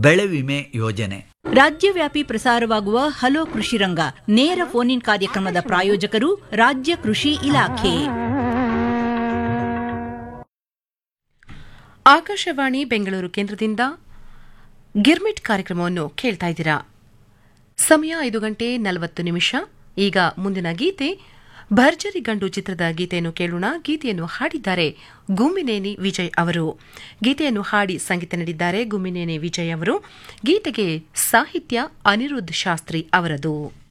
ಬೆಳೆ ವಿಮೆ ಯೋಜನೆ ರಾಜ್ಯವ್ಯಾಪಿ ಪ್ರಸಾರವಾಗುವ ಹಲೋ ಕೃಷಿ ರಂಗ ನೇರ ಫೋನ್ ಇನ್ ಕಾರ್ಯಕ್ರಮದ ಪ್ರಾಯೋಜಕರು ರಾಜ್ಯ ಕೃಷಿ ಇಲಾಖೆ ಆಕಾಶವಾಣಿ ಬೆಂಗಳೂರು ಕೇಂದ್ರದಿಂದ ಗಿರ್ಮಿಟ್ ಕಾರ್ಯಕ್ರಮವನ್ನು ಕೇಳ್ತಾ ಇದ್ದೀರಾ ಸಮಯ ಐದು ಗಂಟೆ ನಲವತ್ತು ನಿಮಿಷ ಈಗ ಮುಂದಿನ ಗೀತೆ ಭರ್ಜರಿ ಗಂಡು ಚಿತ್ರದ ಗೀತೆಯನ್ನು ಕೇಳೋಣ ಗೀತೆಯನ್ನು ಹಾಡಿದ್ದಾರೆ ಗುಮ್ಮಿನೇನಿ ವಿಜಯ್ ಅವರು ಗೀತೆಯನ್ನು ಹಾಡಿ ಸಂಗೀತ ನೀಡಿದ್ದಾರೆ ಗುಮ್ಮಿನೇನಿ ವಿಜಯ್ ಅವರು ಗೀತೆಗೆ ಸಾಹಿತ್ಯ ಅನಿರುದ್ಧ್ ಶಾಸ್ತ್ರಿ ಅವರದು